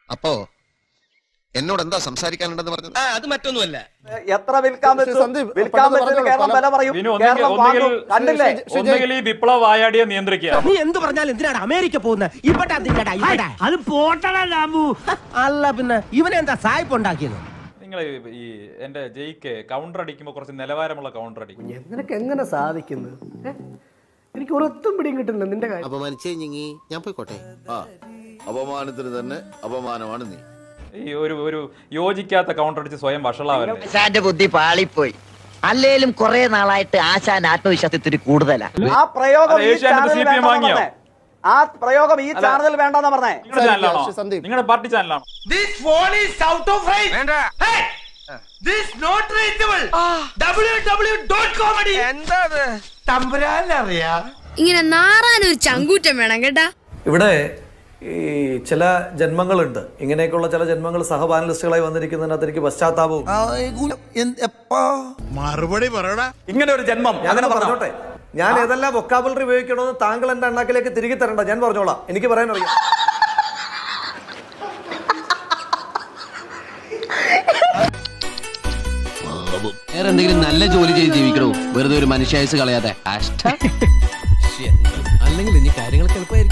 അപ്പോ എന്നോട് എന്താ സംസാരിക്കാനുണ്ടെന്ന് പറഞ്ഞത് അത് മറ്റൊന്നുമല്ല എത്ര വിൽക്കാൻ ശ്രീ പറ്റും സന്ദീപ്, വിൽക്കാൻ പണ്ട് പറ്റുന്ന പറഞ്ഞല്ലോ, കേരളം പല- വില പറയും വിനു ഒന്നെങ്കിൽ കേരളം വാങ്ങും ഒന്നെങ്കിൽ കണ്ടില്ലേ ശ്രീ- ഒന്നുകിൽ ഈ വിപ്ലവ വായാടിയെ നിയന്ത്രിക്കുക നീ എന്ത് പറഞ്ഞാലും എന്തിനാണ് അമേരിക്ക പോകുന്നത് ഇവിടെ അത് പോട്ടടാ ലാബു അല്ല പിന്നെ ഇവനെന്താ സായിപ്പ് ഉണ്ടാക്കിയത് നിങ്ങൾ ഈ എന്റെ ജയിക്ക് കൗണ്ടർ അടിക്കുമ്പോൾ കുറച്ച് നിലവാരമുള്ള കൗണ്ടർ അടിക്കും നിനക്ക് എങ്ങനെ സാധിക്കുന്നു ഏ? എനിക്ക് ഒരൊത്തും പിടിയും കിട്ടുന്നില്ല നിന്റെ കാര്യം അപമാനിച്ചേ ഞാൻ പോയിക്കോട്ടെ ആ അപമാനത്തിന് തന്നെ അപമാനമാണ് നീ ഈ ഒരു ഒരു യോജിക്കാത്ത കൗണ്ടർ അടിച്ച് സ്വയം വഷളാവല്ലേ ആശാന്റെ ബുദ്ധി പാളിപ്പോയി അല്ലേലും കുറെ നാളായിട്ട് ആശാൻ ആത്മവിശ്വാസത്തിന് കൂടുതലാ ആ പ്രയോഗം അല്ല, ഈ ഏഷ്യാനെറ്റ് ചാനലിൽ CPM വേണ്ടെന്നാ വാങ്ങിയോ? പറഞ്ഞേ ആ പ്രയോഗം ഈ ചാനലിൽ വേണ്ടെന്നാ പറഞ്ഞേ നിങ്ങളുടെ ചാനലാണോ ശ്രീ സന്ദീപ്. നിങ്ങളുടെ പാർട്ടി ചാനലാണോ ഇങ്ങനെ നാറാനൊരു ചങ്കൂറ്റം വേണം കേട്ടാ ഇവിടെ ഈ ചില ജന്മങ്ങളുണ്ട് ഇങ്ങനെയൊക്കെയുള്ള ചില ജന്മങ്ങൾ സഹപാനലിസ്റ്റുകളായി വന്നിരിക്കുന്നതിനകത്ത് എനിക്ക് പശ്ചാത്താപവും മറുപടി പറയടാ ഇങ്ങനെ ഒരു ജന്മം അങ്ങനെ പറഞ്ഞോട്ടെ ഞാൻ ഏതെല്ലാം വൊക്കാബിലറി ഉപയോഗിക്കണമെന്ന് താങ്കൾ എന്റെ അണ്ണാക്കിലേക്ക് തിരികെ തരണ്ട ഞാൻ പറഞ്ഞോളാം എനിക്ക് പറയാനറിയാം വേറെ എന്തെങ്കിലും നല്ല ജോലി ചെയ്ത് ജീവിക്കണോ വെറുതെ ഒരു മനുഷ്യായുസ് കളയാതെ അല്ലെങ്കിൽ ഇനി കാര്യങ്ങളൊക്കെ എളുപ്പമായിരിക്കും